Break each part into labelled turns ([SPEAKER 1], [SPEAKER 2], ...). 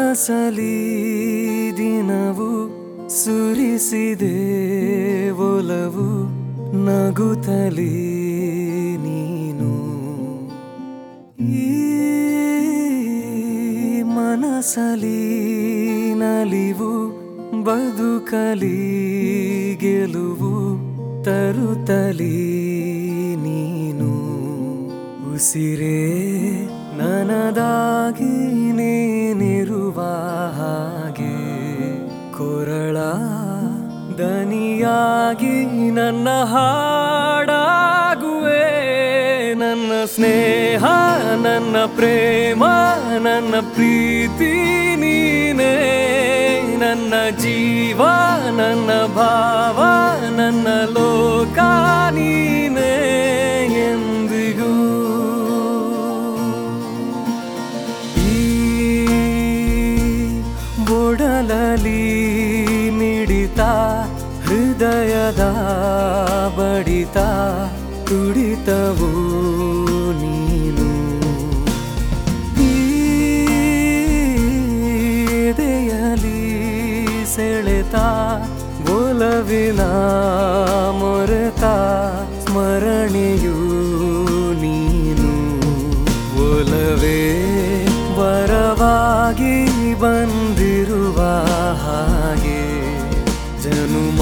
[SPEAKER 1] ಮನಸಲಿ ದಿನವು ಸುರಿಸಿದೆ ಒಲವು ನಗುತ್ತಲೇ ನೀನು ಈ ಮನಸಲಿ ನಲಿವು ಬದುಕಲಿ ಗೆಲುವು ತರುತ್ತಲೇ ನೀನು ಉಸಿರೇ ನನದಾಗಿ ನೀನಿರುವ ಹಾಗೆ ಕೊರಳ ದನಿಯಾಗಿ ನನ್ನ ಹಾಡಾಗುವೆ ನನ್ನ ಸ್ನೇಹ ನನ್ನ ಪ್ರೇಮ ನನ್ನ ಪ್ರೀತಿ ನೀನೇ ನನ್ನ ಜೀವ ನನ್ನ ಭಾವ ನನ್ನ ಲೋಕ ನೀನೇ ಎಂದಿಗೂ ಈ ಬೊಡಲಲಿ ಮಿಡಿತ ಹೃದಯದ ಬಡಿತ ತುಡಿತವು ನೀನು ಈ ಎದೆಯಲಿ ಸೆಳೆತ ಒಲವಿನ ಮೊರೆತ ಸ್ಮರಣೆಯು ನೀನು ಒಲವೇ ವರವಾಗಿ ಬಂದಿರುವ ಹಾಗೆ ಜನುಮ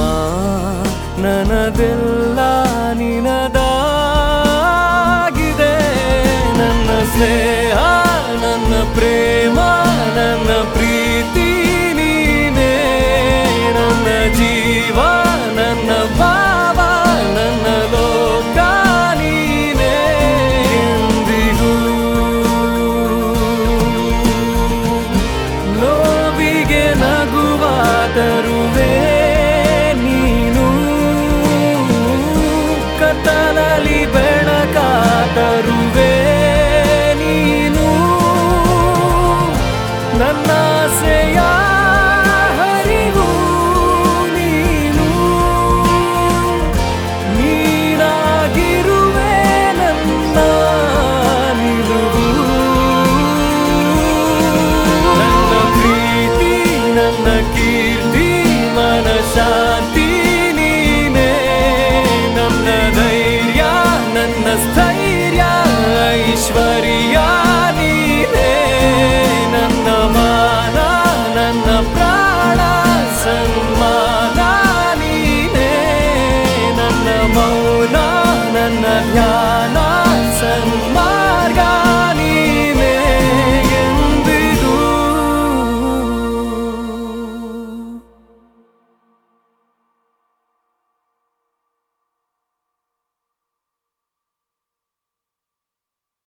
[SPEAKER 1] ನನದೆಲ್ಲ ನಿನದಾಗಿದೆ ನನ್ನ ಸ್ನೇಹ ನನ್ನ ಪ್ರೇಮ ನನ್ನ ಪ್ರೀತಿ ನೀನೇ ನನ್ನ ಜೀವ ನನ್ನ ಭಾವ ನನ್ನ ಲೋಕ ನೀನೇ ಎಂದಿಗೂ ನೋವಿಗೆ ನಗುವ ತರುವೆ ನೀನು ಕತ್ತಲಲ್ಲಿ ಬೆಳಕ ತರುವೆ